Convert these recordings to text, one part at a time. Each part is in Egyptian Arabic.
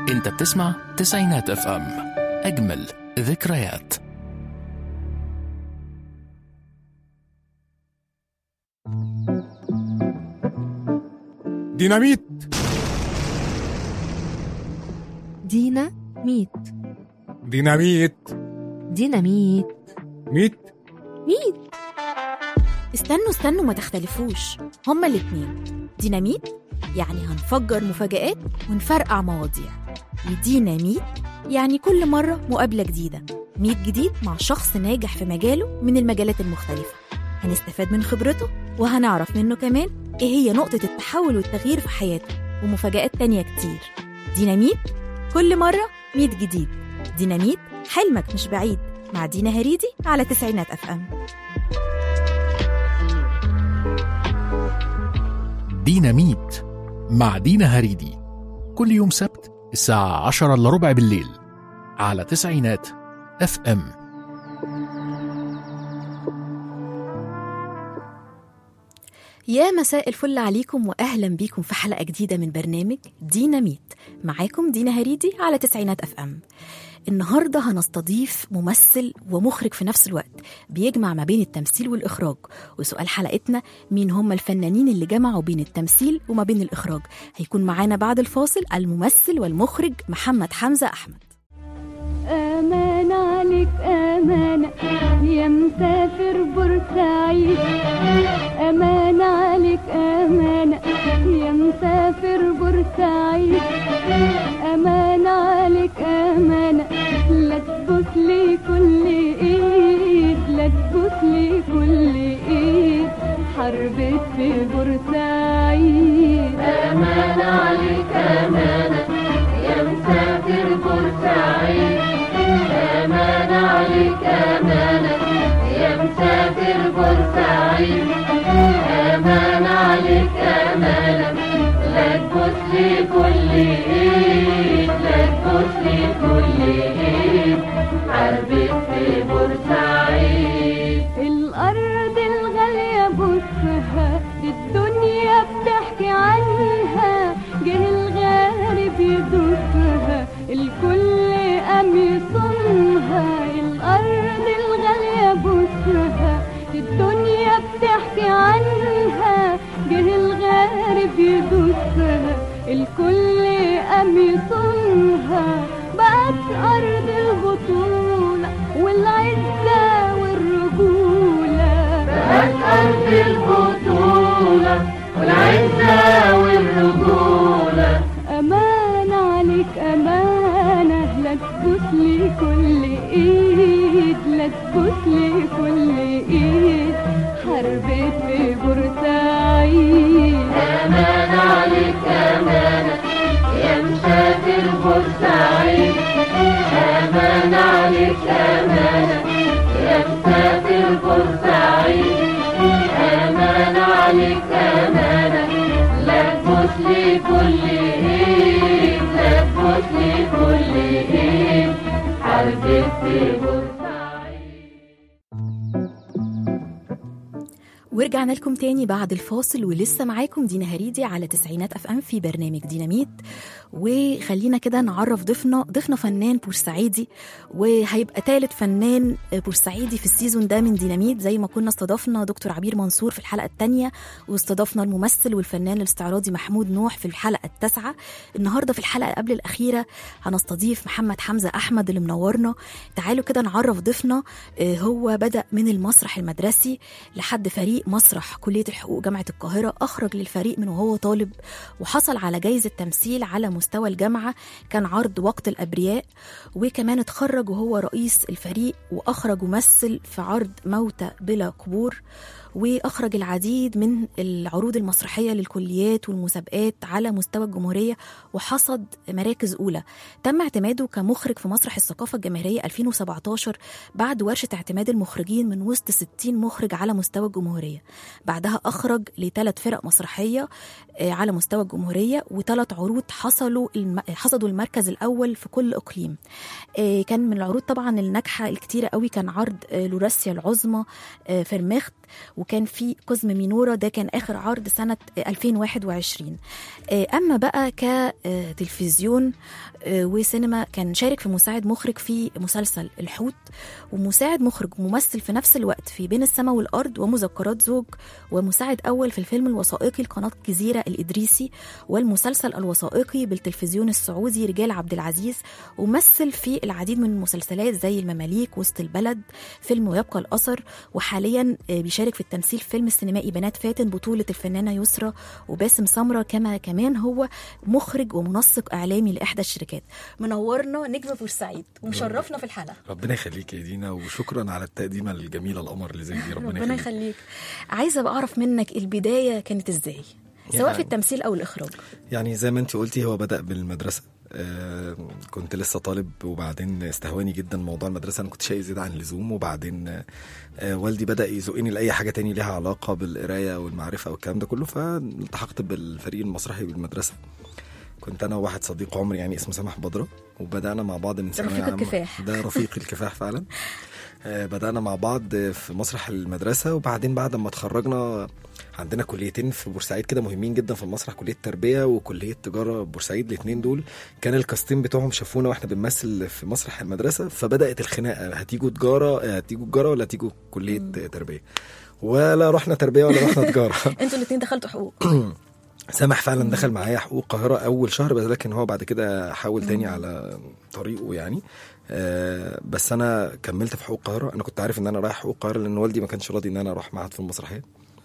انت بتسمع تسعينات اف ام اجمل ذكريات ديناميت دينا ميت ديناميت ديناميت ميت ميت استنوا استنوا ما تختلفوش هما الاتنين ديناميت يعني هنفجر مفاجآت ونفرقع مواضيع وديناميت يعني كل مرة مقابلة جديدة ميت جديد مع شخص ناجح في مجاله من المجالات المختلفة هنستفاد من خبرته وهنعرف منه كمان ايه هي نقطة التحول والتغيير في حياته ومفاجآت تانية كتير ديناميت كل مرة ميت جديد ديناميت حلمك مش بعيد مع دينا هريدي على تسعينات اف ام ديناميت مع دينا هريدي كل يوم سبت الساعة عشرة إلا ربع بالليل على تسعينات اف ام يا مساء الفل عليكم واهلا بيكم في حلقه جديده من برنامج ديناميت معاكم دينا هريدي على تسعينات اف ام النهارده هنستضيف ممثل ومخرج في نفس الوقت بيجمع ما بين التمثيل والاخراج وسؤال حلقتنا مين هم الفنانين اللي جمعوا بين التمثيل وما بين الاخراج هيكون معانا بعد الفاصل الممثل والمخرج محمد حمزه احمد أمان عليك أمانة يا مسافر بورسعيد أمان عليك أمانة يا مسافر بورسعيد أمان عليك أمانة لا تبوس لي كل إيد لا تبوس لي كل إيد حربت في بورسعيد أمان عليك أمانة يا مسافر بورسعيد أمان عليك أمانة يا مسافر بورسعيد أمان عليك أمانة لا تبوس لي كل إيد لا تبوس لي كل إيد حربت في بورسعيد الأرض الغالية بصها دي الدنيا بتحكي عنها جه الغارب يدوسها الكل قام يصونها الأرض الغالية بصها دي الدنيا بتحكي عنها جه الغارب يدوسها الكل قام يصونها بقت أرض البطولة والعزة والرجولة بقت أرض البطولة والعزة والرجولة أمان عليك أمانة لا تبوس لي كل إيد لا تبوس لي كل إيد حربت في بورسعيد أمان عليك أمانة يا مسافر بورسعيد أمان عليك أمانة يا مسافر بورسعيد أمان عليك أمانة لا تبوس لي كل إيد لا تبوس لي كل إيد حربت في بورسعيد ورجعنا لكم تاني بعد الفاصل ولسه معاكم دينا هريدي على تسعينات اف ام في برنامج ديناميت وخلينا كده نعرف ضيفنا ضيفنا فنان بورسعيدي وهيبقى تالت فنان بورسعيدي في السيزون ده من ديناميت زي ما كنا استضفنا دكتور عبير منصور في الحلقه الثانيه واستضفنا الممثل والفنان الاستعراضي محمود نوح في الحلقه التاسعه النهارده في الحلقه قبل الاخيره هنستضيف محمد حمزه احمد اللي منورنا تعالوا كده نعرف ضيفنا آه، هو بدا من المسرح المدرسي لحد فريق مسرح كليه الحقوق جامعه القاهره اخرج للفريق من وهو طالب وحصل على جايزه تمثيل على مستوى الجامعه كان عرض وقت الابرياء وكمان اتخرج وهو رئيس الفريق واخرج ومثل في عرض موتى بلا قبور واخرج العديد من العروض المسرحيه للكليات والمسابقات على مستوى الجمهوريه وحصد مراكز اولى تم اعتماده كمخرج في مسرح الثقافه الجماهيريه 2017 بعد ورشه اعتماد المخرجين من وسط 60 مخرج على مستوى الجمهوريه الجمهورية بعدها أخرج لثلاث فرق مسرحية آه، على مستوى الجمهورية وثلاث عروض حصلوا الم... حصدوا المركز الأول في كل إقليم آه، كان من العروض طبعا الناجحة الكتيرة قوي كان عرض آه، لوراسيا العظمى آه، في المخت وكان في قزم مينورا ده كان آخر عرض سنة آه، 2021 آه، أما بقى كتلفزيون آه، وسينما كان شارك في مساعد مخرج في مسلسل الحوت ومساعد مخرج ممثل في نفس الوقت في بين السماء والأرض ومذكرات زوج ومساعد أول في الفيلم الوثائقي لقناة جزيرة الإدريسي والمسلسل الوثائقي بالتلفزيون السعودي رجال عبد العزيز ومثل في العديد من المسلسلات زي المماليك وسط البلد فيلم ويبقى الأثر وحاليا آه، بيشارك في التمثيل في فيلم السينمائي بنات فاتن بطولة الفنانة يسرى وباسم سمرة كما كمان هو مخرج ومنسق إعلامي لإحدى الشركات منورنا نجم بورسعيد ومشرفنا في الحلقة ربنا يخليك يا دينا وشكرا على التقديمه الجميله القمر اللي زي دي ربنا, ربنا يخليك عايزة بقى أعرف منك البداية كانت إزاي سواء يعني- في التمثيل أو الإخراج يعني زي ما انت قلتي هو بدأ بالمدرسة آه كنت لسه طالب وبعدين استهواني جدا موضوع المدرسة أنا كنت شاي زيادة عن اللزوم وبعدين آه والدي بدأ يزقني لأي حاجة تاني ليها علاقة بالقراية والمعرفة والكلام ده كله فالتحقت بالفريق المسرحي بالمدرسة كنت أنا وواحد صديق عمري يعني اسمه سامح بدرة وبدأنا مع بعض من ثانوية رفيق عامة. الكفاح. ده رفيق الكفاح فعلا آه، بدأنا مع بعض في مسرح المدرسة وبعدين بعد ما اتخرجنا عندنا كليتين في بورسعيد كده مهمين جدا في المسرح كلية تربية وكلية تجارة بورسعيد الاثنين دول كان الكاستين بتوعهم شافونا واحنا بنمثل في مسرح المدرسة فبدأت الخناقة هتيجوا تجارة هتيجوا تجارة ولا هتيجوا كلية تربية ولا رحنا تربية ولا رحنا تجارة انتوا الاثنين دخلتوا حقوق سامح فعلا دخل معايا حقوق القاهرة أول شهر بس لكن هو بعد كده حاول تاني على طريقه يعني آه بس أنا كملت في حقوق القاهرة أنا كنت عارف إن أنا رايح حقوق القاهرة لأن والدي ما كانش راضي إن أنا أروح معهد في المسرحية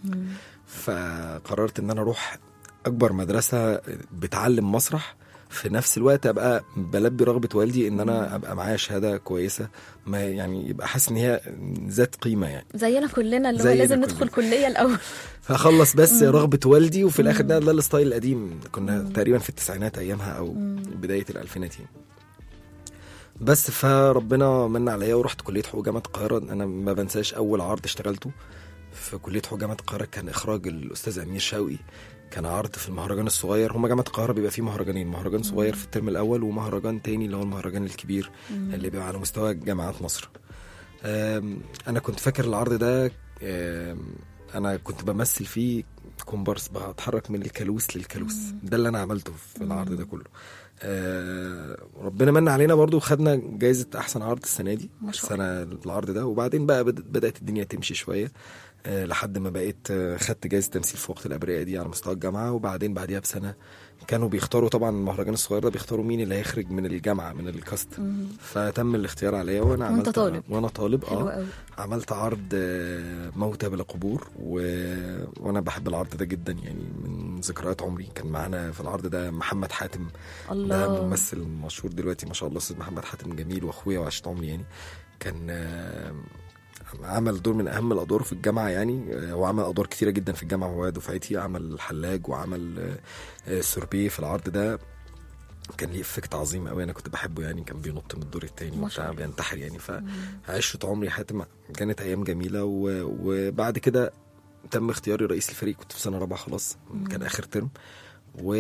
فقررت إن أنا أروح أكبر مدرسة بتعلم مسرح في نفس الوقت ابقى بلبي رغبه والدي ان انا ابقى معايا شهاده كويسه ما يعني يبقى حاسس ان هي ذات قيمه يعني زينا كلنا اللي هو زينا لازم كلنا. ندخل كليه الاول هخلص بس رغبة والدي وفي الآخر ده ده الستايل القديم كنا تقريبا في التسعينات أيامها أو بداية الألفينات يعني بس فربنا من عليا ورحت كلية حقوق جامعة القاهرة أنا ما بنساش أول عرض اشتغلته في كلية حقوق جامعة القاهرة كان إخراج الأستاذ أمير شوقي كان عرض في المهرجان الصغير هما جامعة القاهرة بيبقى فيه مهرجانين مهرجان صغير في الترم الأول ومهرجان تاني اللي هو المهرجان الكبير اللي بيبقى على مستوى جامعات مصر أم، انا كنت فاكر العرض ده أم، انا كنت بمثل فيه كومبارس بتحرك من الكالوس للكالوس ده اللي انا عملته في العرض ده كله أه، ربنا من علينا برضو خدنا جايزة أحسن عرض السنة دي ما شاء السنة العرض ده وبعدين بقى بدأت- بدأت الدنيا تمشي شوية أه، لحد ما بقيت أه، خدت جايزة تمثيل في وقت الأبرياء دي على مستوى الجامعة وبعدين بعديها بسنة كانوا بيختاروا طبعا المهرجان الصغير ده بيختاروا مين اللي هيخرج من الجامعة من الكاست فتم الاختيار عليا وانا وأنت عملت طالب. وانا طالب حلو اه قوي عملت عرض آه، موتى بلا قبور و... وانا بحب العرض ده جدا يعني من ذكريات عمري كان معانا في العرض ده محمد حاتم ده الله ممثل مشهور دلوقتي ما شاء الله استاذ محمد حاتم جميل واخويا وعشت عمري يعني كان آه، عمل دور من اهم الادوار في الجامعه يعني آه، هو عمل ادوار كتيره جدا في الجامعه وهو دفعتي عمل الحلاج وعمل آه، آه، سوربيه في العرض ده كان ليه افكت عظيم قوي انا كنت بحبه يعني كان بينط من الدور التاني ما شاء وبتاع الله. بينتحر يعني فعشرة عمري حاتم كانت ايام جميله و... وبعد كده تم اختياري رئيس الفريق كنت في سنه رابعه خلاص كان اخر ترم و...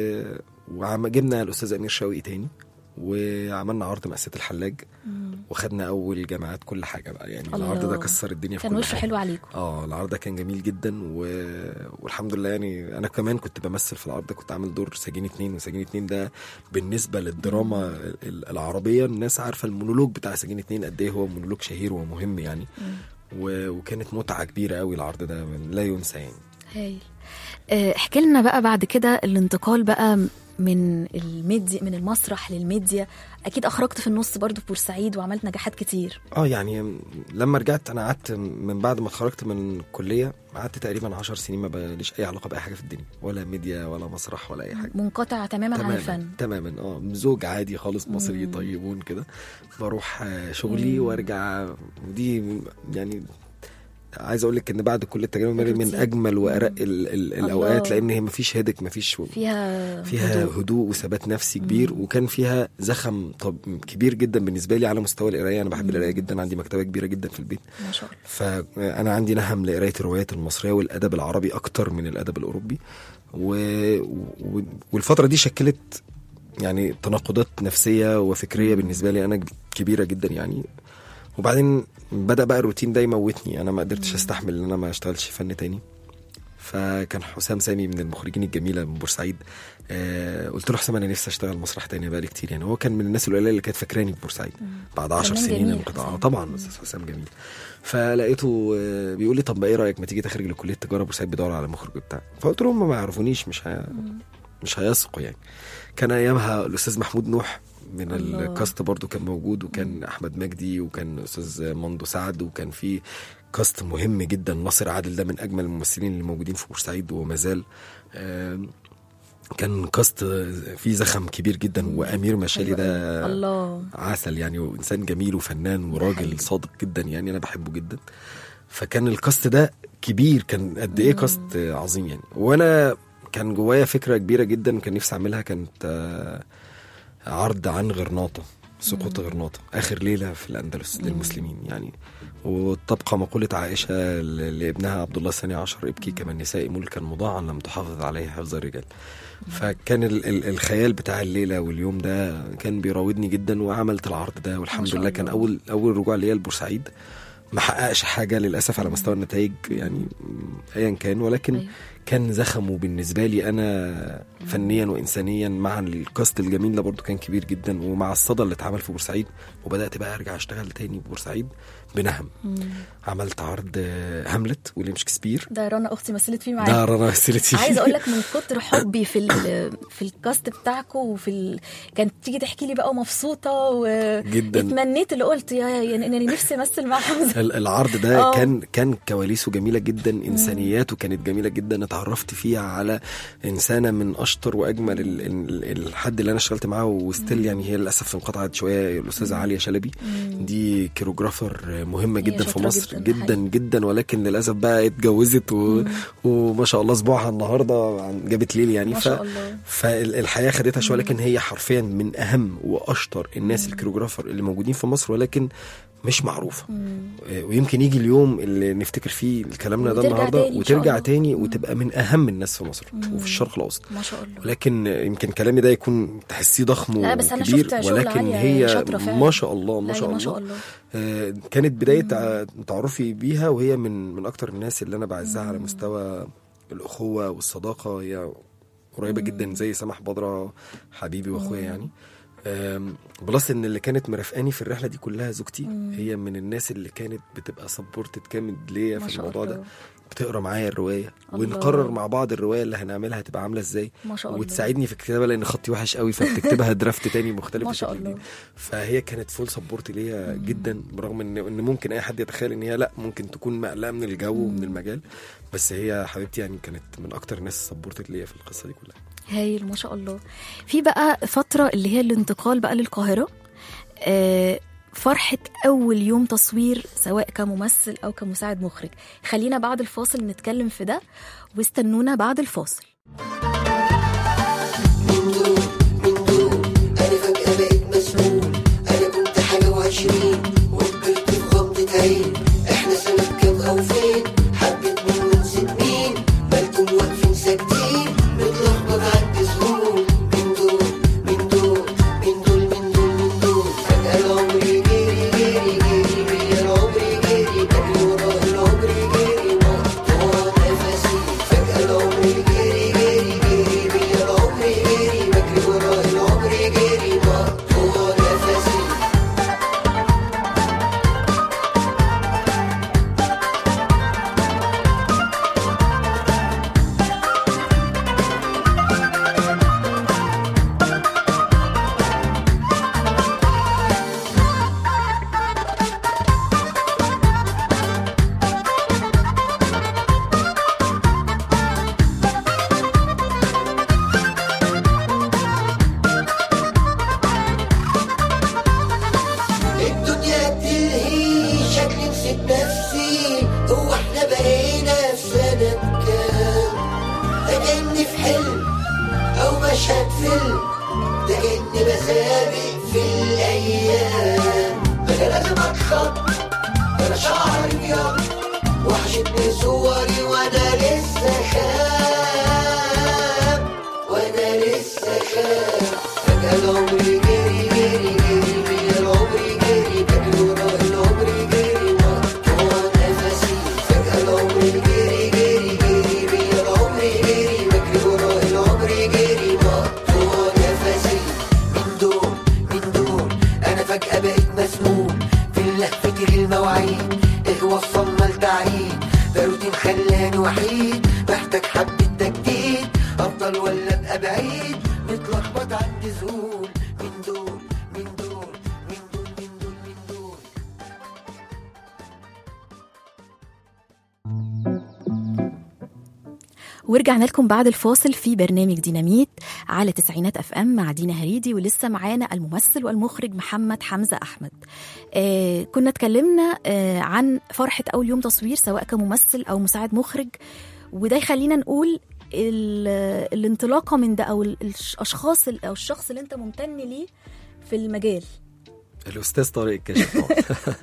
وعم جبنا الاستاذ امير شوقي تاني وعملنا عرض مأساة الحلاج وخدنا اول جامعات كل حاجه بقى يعني الله. العرض ده كسر الدنيا في كان كل وشه حاجه حلو عليكم اه العرض ده كان جميل جدا و... والحمد لله يعني انا كمان كنت بمثل في العرض ده كنت عامل دور سجين اتنين وسجين اتنين ده بالنسبه للدراما ال- العربيه الناس عارفه المونولوج بتاع سجين اتنين قد ايه هو مونولوج شهير ومهم يعني و... وكانت متعه كبيره قوي العرض ده من لا ينسى يعني هايل آه، احكي لنا بقى بعد كده الانتقال بقى من الميديا من المسرح للميديا اكيد اخرجت في النص برضو في بورسعيد وعملت نجاحات كتير اه يعني لما رجعت انا قعدت من بعد ما اتخرجت من الكليه قعدت تقريبا 10 سنين ما بقاليش اي علاقه باي حاجه في الدنيا ولا ميديا ولا مسرح ولا اي حاجه منقطع تماما عن الفن تماما اه زوج عادي خالص مصري طيبون كده بروح آه، شغلي وارجع ودي يعني عايز اقول لك ان بعد كل التجارب مريم من الروتين. اجمل وارق ال ال الاوقات الله. لان هي مفيش هدك مفيش فيها فيها هدوء. هدوء وثبات نفسي كبير وكان فيها زخم طب كبير جدا بالنسبه لي على مستوى القرايه انا بحب القرايه جدا عندي مكتبه كبيره جدا في البيت ما شاء الله فانا عندي نهم لقرايه الروايات المصريه والادب العربي اكتر من الادب الاوروبي و... و... والفتره دي شكلت يعني تناقضات نفسيه وفكريه بالنسبه لي انا كبيره جدا يعني وبعدين بدا بقى الروتين ده يموتني انا ما قدرتش استحمل ان انا ما اشتغلش فن تاني فكان حسام سامي من المخرجين الجميله من بورسعيد آه قلت له حسام انا نفسي اشتغل مسرح تاني بقالي كتير يعني هو كان من الناس القليله اللي كانت فاكراني في بورسعيد بعد 10 فنان سنين جميل لما كنت حسام. آه طبعا استاذ حسام جميل فلقيته آه، بيقول لي طب ايه رايك ما تيجي تخرج لكليه تجاره بورسعيد بيدور على مخرج بتاع فقلت له هم ما يعرفونيش مش هي... مش هيثقوا يعني كان ايامها الاستاذ محمود نوح من الله. الكاست برضو كان موجود وكان احمد مجدي وكان استاذ مندو سعد وكان في كاست مهم جدا ناصر عادل ده من اجمل الممثلين اللي موجودين في بورسعيد وما زال آم، كان كاست فيه زخم كبير جدا وامير مشالي ده الله عسل يعني وانسان جميل وفنان وراجل حقيقي. صادق جدا يعني انا بحبه جدا فكان الكاست ده كبير كان قد ايه كاست عظيم يعني وانا كان جوايا فكره كبيره جدا كان نفسي اعملها كانت آه، عرض عن غرناطه سقوط غرناطه اخر ليله في الاندلس للمسلمين يعني وتبقى مقولة عائشة ل- لابنها عبد الله الثاني عشر ابكي كما النساء ملكا مضاعا لم تحافظ عليه حفظ الرجال فكان ال- ال- الخيال بتاع الليلة واليوم ده كان بيراودني جدا وعملت العرض ده والحمد شاء لله كان الله. أول أول رجوع ليا لبورسعيد ما حققش حاجة للأسف على مستوى النتائج يعني م، أيا كان ولكن أيوة. كان زخمه بالنسبة لي أنا فنيا وإنسانيا مع الكاست الجميل ده برضو كان كبير جدا ومع الصدى اللي اتعمل في بورسعيد وبدأت بقى أرجع أشتغل تاني في بورسعيد بنهم عملت عرض آه، هاملت ويليام شكسبير ده رنا اختي مثلت فيه معايا ده رنا مثلت فيه عايزه اقول لك من كتر حبي في ال- في الكاست بتاعكم وفي ال... كانت تيجي تحكي لي بقى ومبسوطه و جداً. اتمنيت اللي قلت يا يعني اني نفسي امثل مع حمزه ال- العرض ده آه. كان كان كواليسه جميله جدا انسانياته كانت جميله جدا اتعرفت فيها على انسانه من اشطر واجمل ال- ال- الحد اللي انا اشتغلت معاه وستيل يعني هي للاسف انقطعت شويه الاستاذه عاليه شلبي دي كيروجرافر مهمه جدا في شاطرة مصر جداً، جدا حقيقي. جدا ولكن للاسف بقى اتجوزت و... وما شاء الله اسبوعها النهارده عن- جابت ليل يعني ما شاء الله. فالحياه خدتها شويه لكن هي حرفيا من اهم واشطر الناس الكيروجرافر اللي موجودين في مصر ولكن مش معروفه آه، ويمكن يجي اليوم اللي نفتكر فيه كلامنا ده وترجع النهارده تاني إن شاء وترجع الله. تاني وتبقى من اهم الناس في مصر وفي الشرق الاوسط ما شاء الله ولكن يمكن كلامي ده يكون تحسيه ضخم لا، بس أنا وكبير شفت شغل ولكن عالية، هي شاطرة فعلا. ما شاء الله ما لا، شاء ما الله, شاء الله. آه، كانت بدايه تع- تعرفي بيها وهي من من اكتر الناس اللي انا بعزها على مستوى الاخوه والصداقه هي قريبه جدا زي سمح بدره حبيبي واخويا يعني آم، بلس ان اللي كانت مرافقاني في الرحله دي كلها زوجتي هي من الناس اللي كانت بتبقى سبورتد كامل ليا ما في شاء الموضوع ده الله. بتقرا معايا الروايه الله. ونقرر مع بعض الروايه اللي هنعملها هتبقى عامله ازاي ما شاء الله. وتساعدني في الكتابه لان خطي وحش قوي فبتكتبها درافت تاني مختلف ما شاء بشكل الله. جديد. فهي كانت فول سبورت ليا جدا برغم ان ان ممكن اي حد يتخيل ان هي لا ممكن تكون مقلقه من الجو ومن المجال بس هي حبيبتي يعني كانت من اكتر الناس سبورتت ليا في القصه دي كلها هايل ما شاء الله في بقى فترة اللي هي الانتقال بقى للقاهرة آه، فرحة أول يوم تصوير سواء كممثل أو كمساعد مخرج خلينا بعد الفاصل نتكلم في ده واستنونا بعد الفاصل أنا فجأة بقيت مسؤول أنا كنت حاجة وعشرين وكبرت في غمضة عين إحنا سنة كام أو فين حبيت مين ونسيت مين مالكم واقفين ساكتين متلخبط عندي ظهور مين دول مين دول مين دول مين دول مين دول فجأة العمر جري جري جري بيا العمر جري بجري ورا العمر جري مقطوع نفسي فجأة العمر جري جري جري بيا العمر جري بجري ورا العمر جري مقطوع في حلم او مشهد فيلم ده كأني بسابق في الايام انا لازم اتخط انا شعري ابيض وحشتني صوري وانا لسه خام وانا لسه خام فجأة العمر جري جري جري بيا العمر جري بجري ورا العمر جري مقطوع نفسي فجأة العمر جري جري جري بيا العمر جري بجري ورا العمر جري مقطوع نفسي من دول من دول انا فجأة بقيت مسنون في لهفة المواعيد ايه وصلنا لتعيد ده روتين خلاني وحيد محتاج حبة تجديد افضل ولا ابقى بعيد متلخبط عندي ذهول من دول من دول من دول من دول من دول ورجعنا لكم بعد الفاصل في برنامج ديناميت على تسعينات اف ام مع دينا هريدي ولسه معانا الممثل والمخرج محمد حمزه احمد آه كنا اتكلمنا آه عن فرحه اول يوم تصوير سواء كممثل او مساعد مخرج وده يخلينا نقول ال- الانطلاقه من ده او ال- الاشخاص ال- او الشخص اللي انت ممتن ليه في المجال الاستاذ طارق الكاشف طبعا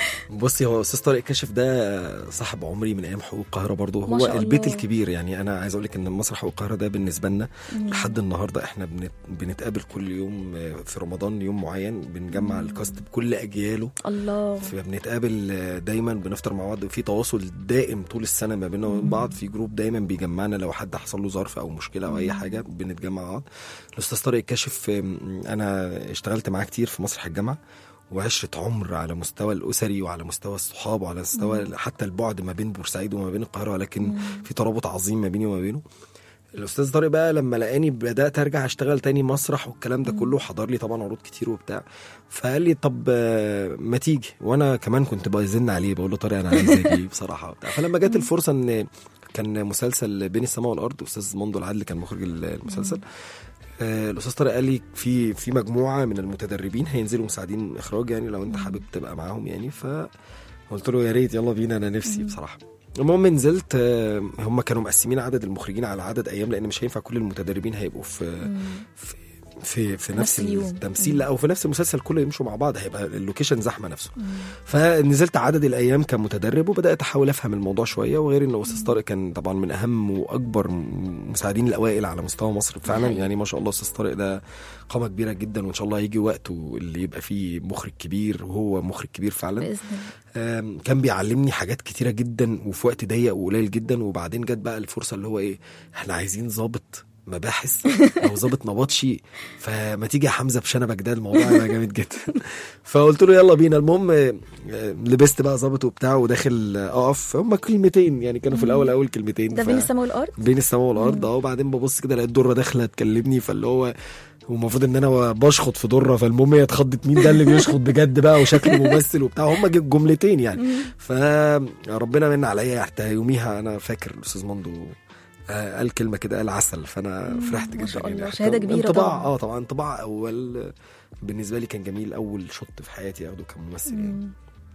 بصي هو استاذ طارق الكاشف ده صاحب عمري من ايام حقوق القاهره برضه ما هو شاء البيت الله. الكبير يعني انا عايز اقول لك ان مسرح حقوق القاهره ده بالنسبه لنا لحد النهارده احنا بنت... بنتقابل كل يوم في رمضان يوم معين بنجمع الكاست بكل اجياله الله فبنتقابل دايما بنفطر مع بعض وفي تواصل دائم طول السنه ما بيننا وبين بعض في جروب دايما بيجمعنا لو حد حصل له ظرف او مشكله او اي حاجه بنتجمع مع بعض الاستاذ طارق الكاشف أم، انا اشتغلت معاه كتير في مسرح الجامعه وعشرة عمر على مستوى الأسري وعلى مستوى الصحاب وعلى مستوى حتى البعد ما بين بورسعيد وما بين القاهرة ولكن في ترابط عظيم ما بيني وما بينه الاستاذ طارق بقى لما لقاني بدات ارجع اشتغل تاني مسرح والكلام ده كله حضر لي طبعا عروض كتير وبتاع فقال لي طب آه، ما تيجي وانا كمان كنت بزن عليه بقول له طارق انا عايز اجي بصراحه وبتاع فلما جت الفرصه ان كان مسلسل بين السماء والارض استاذ مندو العدل كان مخرج المسلسل آه، الاستاذ طارق قال لي في في مجموعه من المتدربين هينزلوا مساعدين اخراج يعني لو انت حابب تبقى معاهم يعني فقلت له يا ريت يلا بينا انا نفسي بصراحه المهم نزلت آه، هم كانوا مقسمين عدد المخرجين على عدد ايام لان مش هينفع كل المتدربين هيبقوا في في في, في نفس اليوم. التمثيل لا او في نفس المسلسل كله يمشوا مع بعض هيبقى اللوكيشن زحمه نفسه فنزلت عدد الايام كمتدرب وبدات احاول افهم الموضوع شويه وغير ان استاذ طارق كان طبعا من اهم واكبر مساعدين الاوائل على مستوى مصر فعلا حقيقي. يعني ما شاء الله استاذ طارق ده قامه كبيره جدا وان شاء الله هيجي وقته اللي يبقى فيه مخرج كبير وهو مخرج كبير فعلا باذن الله آم، كان بيعلمني حاجات كتيره جدا وفي وقت ضيق وقليل جدا وبعدين جت بقى الفرصه اللي هو ايه احنا عايزين ظابط مباحث او ظابط نبطشي فما تيجي يا حمزه بشنبك ده الموضوع هيبقى جامد جدا فقلت له يلا بينا المهم آه، آه، لبست بقى ظابط وبتاع وداخل آه، اقف هم كلمتين يعني كانوا في الاول اول كلمتين ده ف- بين السماء والارض بين السماء والارض اه وبعدين ببص كده لقيت دره داخله تكلمني فاللي هو ومفروض ان انا بشخط في دره فالمهم هي اتخضت مين ده اللي بيشخط بجد بقى وشكله ممثل وبتاع هم جملتين يعني فربنا من عليا حتى يوميها انا فاكر الاستاذ مندو آه، قال كلمه كده قال عسل فانا فرحت ما جدا شاء يعني الله، حتى شهادة كبيرة انطباع طبعاً. اه طبعا انطباع اول آه، بالنسبه لي كان جميل اول شوت في حياتي اخده كممثل يعني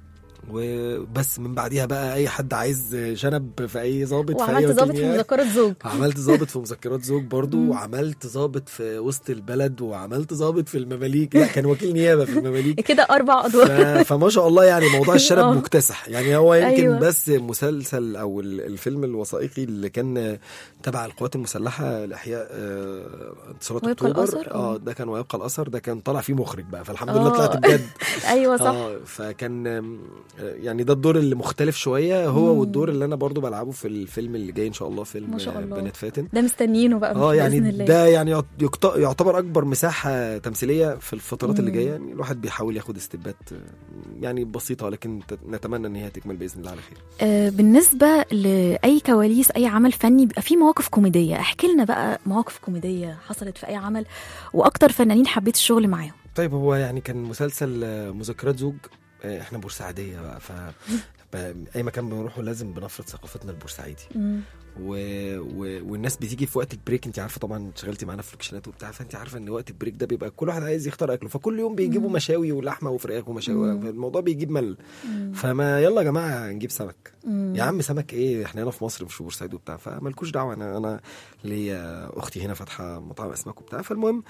وبس من بعديها بقى اي حد عايز شنب في اي ظابط في اي وعملت ضابط في وكيل مذكرات زوج عملت ظابط في مذكرات زوج برضو وعملت ظابط في وسط البلد وعملت ظابط في المماليك لا كان وكيل نيابه في المماليك كده اربع ف... ادوار فما شاء الله يعني موضوع الشنب آه. مكتسح يعني هو يمكن أيوة. أيوة. بس مسلسل او ال- الفيلم الوثائقي اللي كان تبع القوات المسلحه لاحياء آه، انتصارات ويبقى اكتوبر الأثر؟ اه آه. ده كان ويبقى الاثر ده كان طالع فيه مخرج بقى فالحمد آه. لله طلعت بجد ايوه صح اه فكان آم، آه، يعني ده الدور اللي مختلف شويه هو والدور اللي انا برضو بلعبه في الفيلم اللي جاي ان شاء الله فيلم ما شاء آه، الله. بنات فاتن ده مستنيينه بقى اه يعني بإذن الله. ده يعني يعت- يقت- يعتبر اكبر مساحه تمثيليه في الفترات اللي جايه يعني الواحد بيحاول ياخد استبات آه، يعني بسيطه لكن ت- نتمنى ان هي تكمل باذن الله على خير آه، بالنسبة لأي كواليس أي عمل فني بيبقى فيه مواقف كوميدية احكي لنا بقى مواقف كوميدية حصلت في أي عمل وأكتر فنانين حبيت الشغل معاهم طيب هو يعني كان مسلسل آه، مذكرات زوج آه، احنا بورسعيديه بقى ف ب- اي مكان بنروحه لازم بنفرض ثقافتنا البورسعيدي مم. و... و... والناس بتيجي في وقت البريك انت عارفه طبعا اشتغلتي معانا في لوكيشنات وبتاع فانت عارفه ان وقت البريك ده بيبقى كل واحد عايز يختار اكله فكل يوم بيجيبوا مشاوي ولحمه وفراخ ومشاوي الموضوع بيجيب مل فما يلا يا جماعه نجيب سمك يا عم سمك ايه احنا هنا في مصر مش في بورسعيد وبتاع فمالكوش دعوه انا انا ليا اختي هنا فاتحه مطعم اسماك وبتاع فالمهم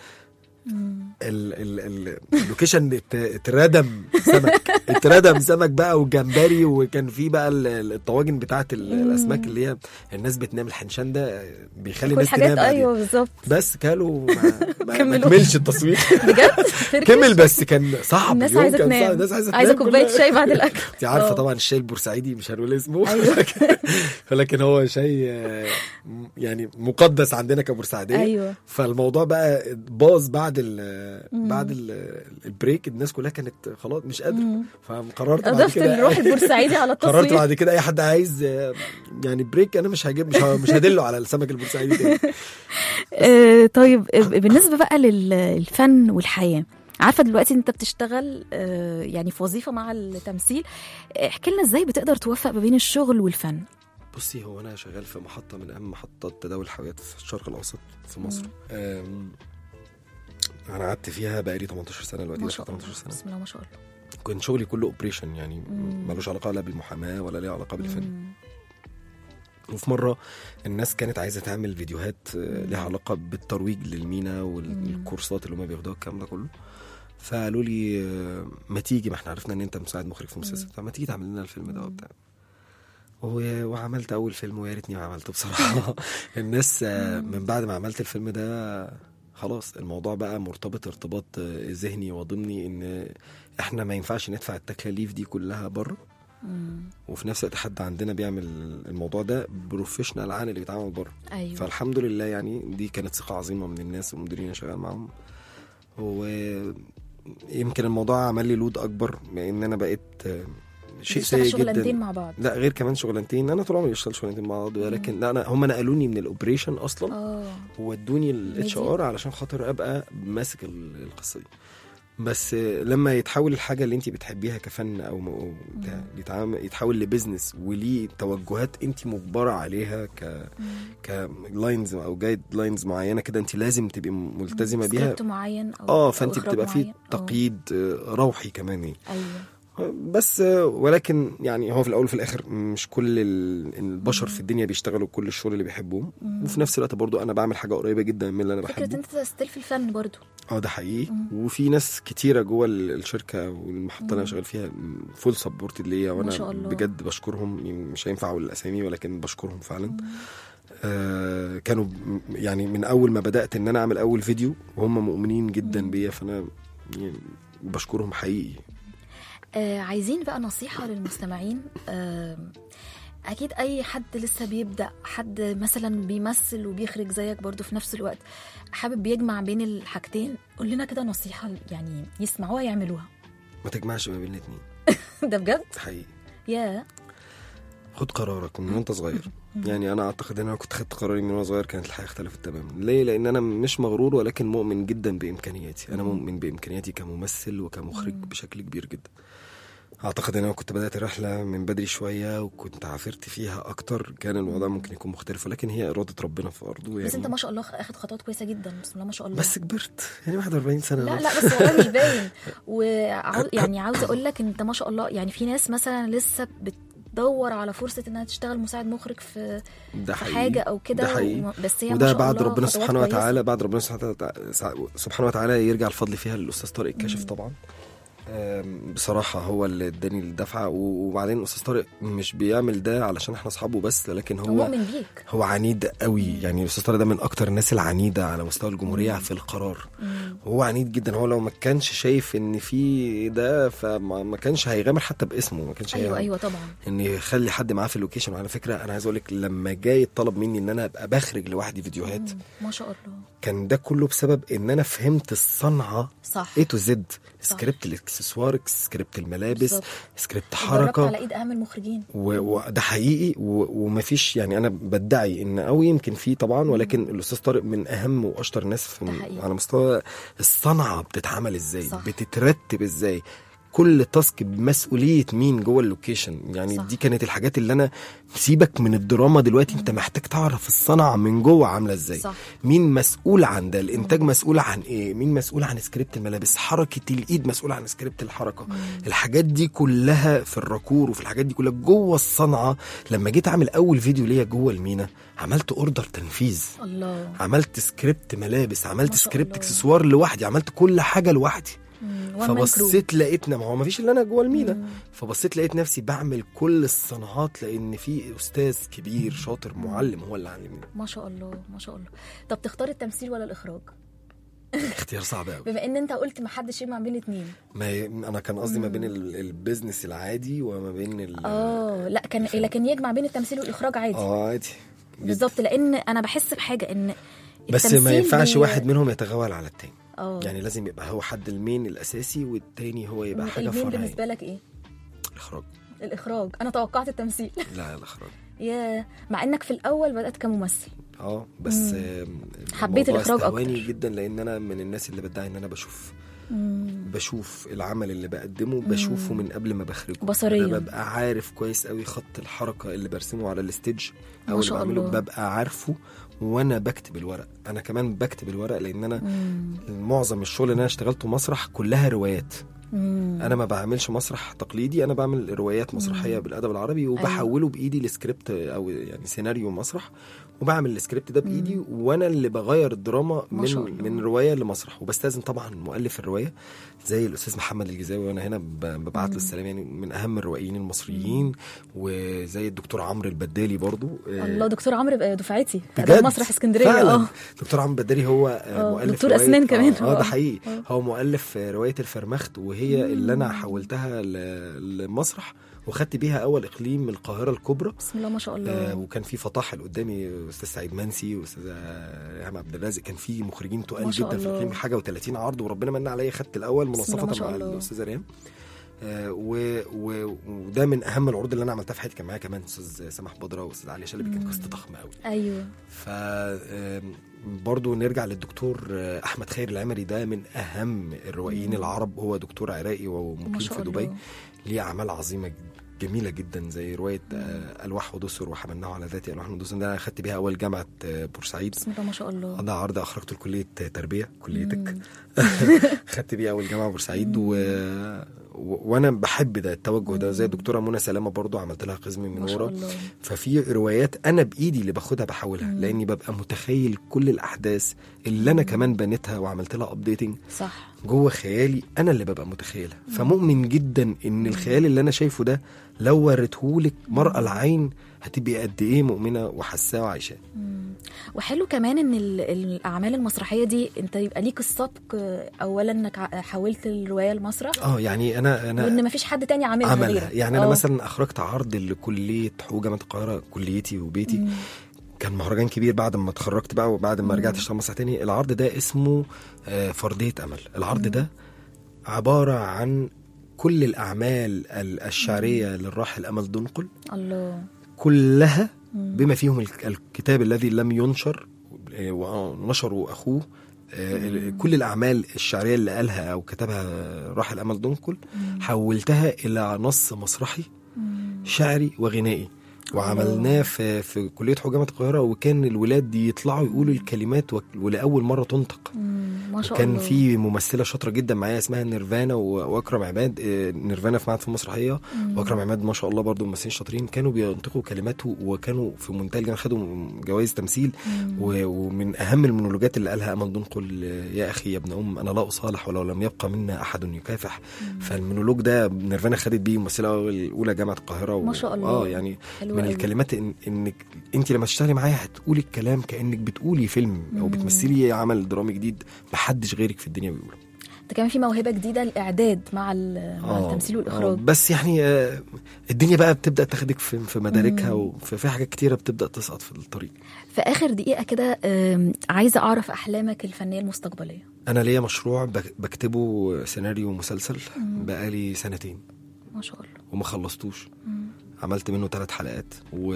ال ال ال اللوكيشن ات- اتردم سمك اتردم سمك بقى وجمبري وكان في بقى ال- ال- الطواجن بتاعت ال- الاسماك اللي هي الناس بتنام الحنشان ده بيخلي كل الناس حاجات تنام بعدين. ايوه بالظبط بس كلوا ما, ما, ما كملوا. كملش التصوير بجد كمل بس كان صعب الناس اليوم عايزه كان تنام صعب الناس عايزه عايزه تنام كوبايه كلها. شاي بعد الاكل انت عارفه اه. طبعا الشاي البورسعيدي مش هنقول اسمه أيوة. لكن- ولكن هو شاي آه، م- يعني مقدس عندنا كبورسعيديه ايوه فالموضوع بقى باظ بعد ال بعد ال البريك الناس كلها كانت خلاص مش قادره فقررت بعد اضفت كده الروح البورسعيدي على قررت التصوير بعد كده اي حد عايز آه، يعني بريك انا مش هجيب مش ه- مش هدله على السمك البورسعيدي تاني آه، طيب آه، بالنسبه بقى للفن والحياه عارفه دلوقتي انت بتشتغل آه، يعني في وظيفه مع التمثيل آه، احكي لنا ازاي بتقدر توفق ما بين الشغل والفن بصي هو انا شغال في محطه من اهم محطات تداول الحاويات في الشرق الاوسط في مصر أم، انا قعدت فيها بقالي 18 سنه دلوقتي ما داخل شاء الله 18 سنه بسم الله ما شاء الله كان شغلي كله اوبريشن يعني مم. ملوش علاقه لا بالمحاماه ولا ليه علاقه بالفن مم. وفي مره الناس كانت عايزه تعمل فيديوهات آه، ليها علاقه بالترويج للمينا والكورسات اللي هم بياخدوها الكلام ده كله فقالوا لي آه، ما تيجي ما احنا عرفنا ان انت مساعد مخرج في مسلسل فما تيجي تعمل لنا الفيلم ده وبتاع و- وعملت اول فيلم ويا ريتني ما عملته بصراحه الناس آه، من بعد ما عملت الفيلم ده خلاص الموضوع بقى مرتبط ارتباط آه، ذهني وضمني ان احنا ما ينفعش ندفع التكاليف دي كلها بره مم. وفي نفس الوقت حد عندنا بيعمل الموضوع ده بروفيشنال عن اللي بيتعمل بره ايوه فالحمد لله يعني دي كانت ثقه عظيمه من الناس والمديرين اللي شغال معاهم ويمكن الموضوع عمل لي لود اكبر لان انا بقيت آه، شيء بتشتغل سيء شغلانتين جدا مع بعض لا غير كمان شغلانتين انا طول عمري بشتغل شغلانتين مع بعض ولكن لا انا هم نقلوني من الاوبريشن اصلا اه وودوني الاتش ار علشان خاطر ابقى ماسك ال- القصه دي بس لما يتحول الحاجه اللي انت بتحبيها كفن او م- أو بتاع يتعامل يتحول لبزنس وليه توجهات انت مجبره عليها ك كلاينز او جايد لاينز معينه كده انت لازم تبقي ملتزمه بيها سكريبت معين أو اه أو فانت إخراج بتبقى في معين. آه. تقييد آه، روحي كمان يعني ايوه بس آه، ولكن يعني هو في الاول وفي الاخر مش كل ال- البشر في الدنيا بيشتغلوا كل الشغل اللي بيحبوه وفي نفس الوقت برضو انا بعمل حاجه قريبه جدا من اللي انا فكره بحبه انت تستل في الفن برضو اه ده حقيقي وفي ناس كتيره جوه ال- الشركه والمحطه اللي انا شغال فيها فول سبورت ليا وانا شاء الله. بجد بشكرهم يعني مش هينفع اقول الاسامي ولكن بشكرهم فعلا آه كانوا م- يعني من اول ما بدات ان انا اعمل اول فيديو وهم مؤمنين جدا بيا فانا يعني بشكرهم حقيقي آه عايزين بقى نصيحة للمستمعين آه أكيد أي حد لسه بيبدأ حد مثلا بيمثل وبيخرج زيك برضو في نفس الوقت حابب يجمع بين الحاجتين قول لنا كده نصيحة يعني يسمعوها يعملوها ما تجمعش ما بين الاتنين ده بجد ده حقيقي يا خد قرارك من وانت صغير يعني انا اعتقد ان انا كنت خدت قراري من وانا صغير كانت الحياه اختلفت تماما ليه لان انا مش مغرور ولكن مؤمن جدا بامكانياتي انا مؤمن بامكانياتي كممثل وكمخرج بشكل كبير جدا اعتقد ان انا كنت بدات الرحله من بدري شويه وكنت عافرت فيها اكتر كان الوضع ممكن يكون مختلف ولكن هي اراده ربنا في ارضه يعني بس أنت ما شاء الله اخد خطوات كويسة جدا بسم الله ما شاء الله بس كبرت يعني 41 سنه لا لا بس والله مش باين وعاو يعني عاوزه اقول لك انت ما شاء الله يعني في ناس مثلا لسه بتدور على فرصه انها تشتغل مساعد مخرج في ده في حقيقي حاجه او كده ده حقيقي. وما- بس هي ما وده شاء بعد الله ربنا خطوات سبحانه كويسة. وتعالى بعد ربنا سبحانه وتعالى سبحانه وتعالى يرجع الفضل فيها للاستاذ طارق الكاشف طبعا أم، بصراحة هو اللي اداني الدفعة و- وبعدين الأستاذ طارق مش بيعمل ده علشان احنا أصحابه بس لكن هو هو مؤمن بيك هو عنيد قوي يعني الأستاذ طارق ده من أكتر الناس العنيدة على مستوى الجمهورية في القرار هو عنيد جدا هو لو ما كانش شايف إن في ده فما ما كانش هيغامر حتى باسمه ما كانش ايوه هي- ايوه طبعا ان يخلي حد معاه في اللوكيشن وعلى فكره انا عايز اقول لك لما جاي الطلب مني ان انا ابقى بخرج لوحدي فيديوهات ما شاء الله كان ده كله بسبب ان انا فهمت الصنعه صح اي تو زد صح. سكريبت الاكسسوار سكريبت الملابس بالظبط. سكريبت جربت حركه على ايد اهم المخرجين و- وده حقيقي و- ومفيش يعني انا بدعي ان او يمكن في طبعا ولكن الاستاذ طارق من اهم واشطر الناس ده في حقيقي. على مستوى الصنعه بتتعمل ازاي صح. بتترتب ازاي كل تاسك بمسؤوليه مين جوه اللوكيشن يعني صح. صح. دي كانت الحاجات اللي انا سيبك من الدراما دلوقتي انت محتاج تعرف الصنعه من جوه عامله ازاي صح. مين مسؤول عن ده الانتاج مسؤول عن ايه مين مسؤول عن سكريبت الملابس حركه الايد مسؤول عن سكريبت الحركه الحاجات دي كلها في الراكور وفي الحاجات دي كلها جوه الصنعه لما جيت اعمل اول فيديو ليا جوه المينا عملت اوردر تنفيذ الله عملت سكريبت ملابس عملت ما شاء سكريبت الله. اكسسوار لوحدي عملت كل حاجه لوحدي مم. one man crew. فبصيت لقيتنا ما هو ما فيش الا انا جوه المينا فبصيت لقيت نفسي بعمل كل الصناعات لان في استاذ كبير شاطر معلم هو اللي علمني ما شاء الله ما شاء الله طب تختار التمثيل ولا الاخراج اختيار صعب قوي بما ان انت قلت ما حدش يجمع بين الاثنين ما ي- انا كان قصدي ما بين ال- البيزنس العادي وما بين ال اه لا كان لكن يجمع بين التمثيل والاخراج عادي اه عادي بالظبط لان انا بحس بحاجه ان بس ما التمثيل ينفعش بي- واحد منهم يتغول على التاني اه يعني لازم يبقى هو حد المين الاساسي والتاني هو يبقى حاجه المين فرعيه بالنسبه لك ايه الاخراج الاخراج انا توقعت التمثيل لا الاخراج يا مع انك في الاول بدات كممثل اه بس آم، حبيت الموضوع الإخراج استهواني أكتر. جدا لان انا من الناس اللي بدعي ان انا بشوف بشوف العمل اللي بقدمه بشوفه من قبل ما بخرجه بصرياً. انا ببقى عارف كويس قوي خط الحركه اللي برسمه على الستيج ما او اللي شاء بعمله الله. ببقى عارفه وانا بكتب الورق انا كمان بكتب الورق لان انا معظم الشغل اللي انا اشتغلته مسرح كلها روايات انا ما بعملش مسرح تقليدي انا بعمل روايات مسرحيه بالادب العربي وبحوله بايدي لسكريبت او يعني سيناريو مسرح وبعمل السكريبت ده بايدي وانا اللي بغير الدراما ما شاء من الله. من روايه لمسرح وبستاذن طبعا مؤلف الروايه زي الاستاذ محمد الجزاوي وانا هنا ب- ببعت له السلام يعني من اهم الروائيين المصريين وزي الدكتور عمرو البدالي برضو آه، الله دكتور عمرو بقى دفعتي بجد ده مسرح اسكندريه فعلا. اه دكتور عمرو بدري هو آه، آه، مؤلف دكتور رواية- أسنان كمان اه, آه هو. ده حقيقي هو مؤلف آه، روايه الفرمخت وهي اللي انا حولتها ل- لمسرح وخدت بيها اول اقليم القاهره الكبرى بسم الله ما شاء آه الله وكان في فطاحل قدامي استاذ سعيد منسي واستاذ ريهام عبد الرازق كان في مخرجين ما تقال شاء جدا في الله. الاقليم حاجه و30 عرض وربنا من عليا خدت الاول الله ما منصفه شاء مع الله. الاستاذه ريهام آه و و وده من اهم العروض اللي انا عملتها في حياتي كان معايا كمان استاذ سامح بدره واستاذ علي شلبي كان قصه ضخمه قوي ايوه ف آم، برضو نرجع للدكتور آه، احمد خير العمري ده من اهم الروائيين العرب هو دكتور عراقي ما ومقيم شاء في دبي الله. ليه اعمال عظيمه جميله جدا زي روايه آه، الواح ودسر وحملناه على ذات الواح ودسر ده انا خدت بيها اول جامعه آه، بورسعيد بسم الله ما شاء الله ده عرض اخرجته لكليه تربيه كليتك خدت بيها اول جامعه بورسعيد و... و... وانا بحب ده التوجه ده زي الدكتوره منى سلامه برضو عملت لها قزم من ما شاء ورا الله ففي روايات انا بايدي اللي باخدها بحولها لاني ببقى متخيل كل الاحداث اللي انا كمان بنيتها وعملت لها ابديتنج صح جوه خيالي انا اللي ببقى متخيلها فمؤمن جدا ان الخيال اللي انا شايفه ده لو وريتهولك مرأة العين هتبقي قد ايه مؤمنه وحساه وعايشاه وحلو كمان ان ال- الاعمال المسرحيه دي انت يبقى ليك السبق آه، اولا انك ع- حولت الروايه لمسرح اه يعني انا انا وان مفيش حد تاني عاملها عملها غيرك يعني انا آه. مثلا اخرجت عرض لكليه حقوق جامعه القاهره كليتي وبيتي كان مهرجان كبير بعد ما اتخرجت بقى وبعد ما رجعت اشتغل مسرح تاني العرض ده اسمه آه، فرديه امل العرض ده عباره عن كل الاعمال ال- الشعريه للراحل امل دنقل الله كلها بما فيهم الك- الكتاب الذي لم ينشر آه، ونشره اخوه آه، ال- كل الاعمال الشعريه اللي قالها او كتبها راحل امل دنقل حولتها الى نص مسرحي شعري وغنائي وعملناه في في كليه حقوق جامعه القاهره وكان الولاد يطلعوا يقولوا الكلمات وك- ولاول مره تنطق مم، ما شاء كان الله في ممثله شاطره جدا معايا اسمها نيرفانا و- واكرم عماد آه، نيرفانا في معهد في المسرحيه واكرم عماد ما شاء الله برضو ممثلين شاطرين كانوا بينطقوا كلمات و- وكانوا في منتهى الجمال خدوا جوائز تمثيل و- ومن اهم المونولوجات اللي قالها امل دنقل آه، يا اخي يا ابن ام انا لا اصالح ولو لم يبقى منا احد يكافح فالمونولوج ده نيرفانا خدت بيه ممثله الاولى جامعه القاهره و- ما شاء الله. اه يعني حلو من أوي. الكلمات إن انك انت لما تشتغلي معايا هتقولي الكلام كانك بتقولي فيلم او بتمثلي عمل درامي جديد محدش غيرك في الدنيا بيقوله انت كمان في موهبه جديده الاعداد مع ال- مع التمثيل والاخراج آه، بس يعني آه، الدنيا بقى بتبدا تاخدك في في مداركها وفي في حاجات كتيره بتبدا تسقط في الطريق في اخر دقيقه كده آم، عايزه اعرف احلامك الفنيه المستقبليه انا ليا مشروع بك- بكتبه سيناريو مسلسل بقالي سنتين ما شاء الله وما خلصتوش عملت منه ثلاث حلقات و...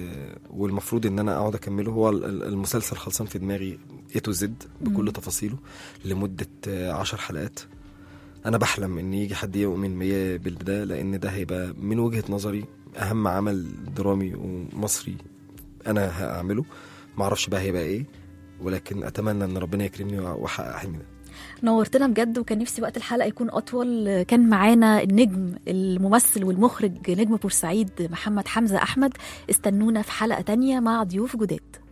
والمفروض ان انا اقعد اكمله هو ال- ال- المسلسل خلصان في دماغي اي تو زد بكل تفاصيله لمده آه، عشر حلقات انا بحلم ان يجي حد يؤمن بيا بالبدايه لان ده هيبقى من وجهه نظري اهم عمل درامي ومصري انا هعمله معرفش بقى هيبقى ايه ولكن اتمنى ان ربنا يكرمني واحقق حلمي ده نورتنا بجد وكان نفسي وقت الحلقه يكون اطول كان معانا النجم الممثل والمخرج نجم بورسعيد محمد حمزه احمد استنونا في حلقه تانية مع ضيوف جداد